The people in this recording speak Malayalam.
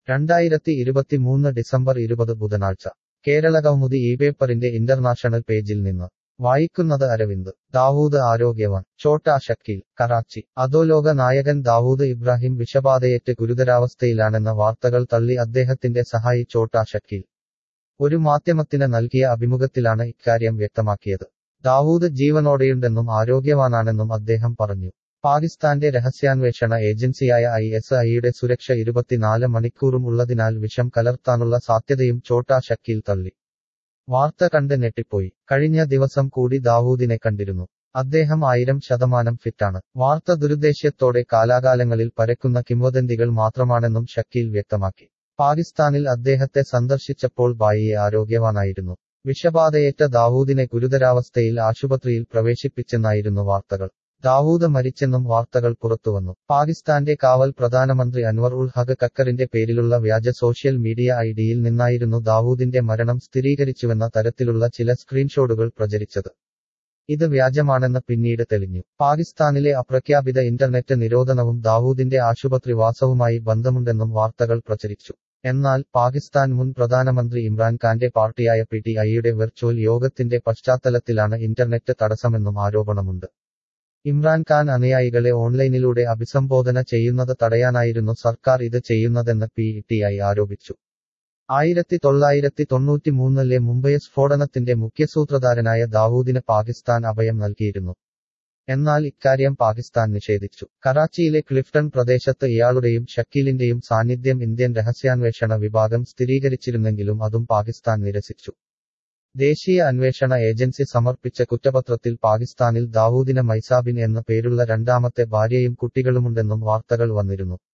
രണ്ടായിരത്തി ഇരുപത്തിമൂന്ന് ഡിസംബർ ഇരുപത് ബുധനാഴ്ച കേരളകൗമുദി ഈ പേപ്പറിന്റെ ഇന്റർനാഷണൽ പേജിൽ നിന്ന് വായിക്കുന്നത് അരവിന്ദ് ദാവൂദ് ആരോഗ്യവാൻ ഛോട്ടാ ഷക്കീൽ കറാച്ചി അധോലോക നായകൻ ദാവൂദ് ഇബ്രാഹിം വിഷബാധയേറ്റ് ഗുരുതരാവസ്ഥയിലാണെന്ന വാർത്തകൾ തള്ളി അദ്ദേഹത്തിന്റെ സഹായി ഛോട്ടാ ഷക്കീൽ ഒരു മാധ്യമത്തിന് നൽകിയ അഭിമുഖത്തിലാണ് ഇക്കാര്യം വ്യക്തമാക്കിയത് ദാവൂദ് ജീവനോടെയുണ്ടെന്നും ആരോഗ്യവാനാണെന്നും അദ്ദേഹം പറഞ്ഞു പാകിസ്ഥാന്റെ രഹസ്യാന്വേഷണ ഏജൻസിയായ ഐ എസ് ഐയുടെ സുരക്ഷ ഇരുപത്തിനാല് മണിക്കൂറും ഉള്ളതിനാൽ വിഷം കലർത്താനുള്ള സാധ്യതയും ഛോട്ടാ ഷക്കീൽ തള്ളി വാർത്ത കണ്ട് ഞെട്ടിപ്പോയി കഴിഞ്ഞ ദിവസം കൂടി ദാവൂദിനെ കണ്ടിരുന്നു അദ്ദേഹം ആയിരം ശതമാനം ഫിറ്റാണ് വാർത്ത ദുരുദ്ദേശ്യത്തോടെ കാലാകാലങ്ങളിൽ പരക്കുന്ന കിംവദന്തികൾ മാത്രമാണെന്നും ഷക്കീൽ വ്യക്തമാക്കി പാകിസ്ഥാനിൽ അദ്ദേഹത്തെ സന്ദർശിച്ചപ്പോൾ ബായിയെ ആരോഗ്യവാനായിരുന്നു വിഷബാധയേറ്റ ദാവൂദിനെ ഗുരുതരാവസ്ഥയിൽ ആശുപത്രിയിൽ പ്രവേശിപ്പിച്ചെന്നായിരുന്നു വാർത്തകൾ ദാവൂദ് മരിച്ചെന്നും വാർത്തകൾ പുറത്തുവന്നു പാകിസ്ഥാന്റെ കാവൽ പ്രധാനമന്ത്രി അൻവർ ഉൾ ഹഖ് കക്കറിന്റെ പേരിലുള്ള വ്യാജ സോഷ്യൽ മീഡിയ ഐഡിയിൽ നിന്നായിരുന്നു ദാവൂദിന്റെ മരണം സ്ഥിരീകരിച്ചുവെന്ന തരത്തിലുള്ള ചില സ്ക്രീൻഷോട്ടുകൾ പ്രചരിച്ചത് ഇത് വ്യാജമാണെന്ന് പിന്നീട് തെളിഞ്ഞു പാകിസ്ഥാനിലെ അപ്രഖ്യാപിത ഇന്റർനെറ്റ് നിരോധനവും ദാവൂദിന്റെ ആശുപത്രിവാസവുമായി ബന്ധമുണ്ടെന്നും വാർത്തകൾ പ്രചരിച്ചു എന്നാൽ പാകിസ്ഥാൻ മുൻ പ്രധാനമന്ത്രി ഇമ്രാൻഖാന്റെ പാർട്ടിയായ പി ടി ഐയുടെ വെർച്വൽ യോഗത്തിന്റെ പശ്ചാത്തലത്തിലാണ് ഇന്റർനെറ്റ് തടസ്സമെന്നും ആരോപണമുണ്ട് ഇമ്രാൻഖാൻ അനുയായികളെ ഓൺലൈനിലൂടെ അഭിസംബോധന ചെയ്യുന്നത് തടയാനായിരുന്നു സർക്കാർ ഇത് ചെയ്യുന്നതെന്ന് പി ടി ഐ ആരോപിച്ചു ആയിരത്തി തൊള്ളായിരത്തി തൊണ്ണൂറ്റിമൂന്നിലെ മുംബൈ സ്ഫോടനത്തിന്റെ മുഖ്യസൂത്രധാരനായ ദാവൂദിന് പാകിസ്ഥാൻ അഭയം നൽകിയിരുന്നു എന്നാൽ ഇക്കാര്യം പാകിസ്ഥാൻ നിഷേധിച്ചു കറാച്ചിയിലെ ക്ലിഫ്ടൺ പ്രദേശത്ത് ഇയാളുടെയും ഷക്കീലിന്റെയും സാന്നിധ്യം ഇന്ത്യൻ രഹസ്യാന്വേഷണ വിഭാഗം സ്ഥിരീകരിച്ചിരുന്നെങ്കിലും അതും പാകിസ്ഥാൻ നിരസിച്ചു ദേശീയ അന്വേഷണ ഏജൻസി സമർപ്പിച്ച കുറ്റപത്രത്തിൽ പാകിസ്ഥാനിൽ ദാവൂദിന് മൈസാബിൻ എന്ന പേരുള്ള രണ്ടാമത്തെ ഭാര്യയും കുട്ടികളുമുണ്ടെന്നും വാർത്തകൾ വന്നിരുന്നു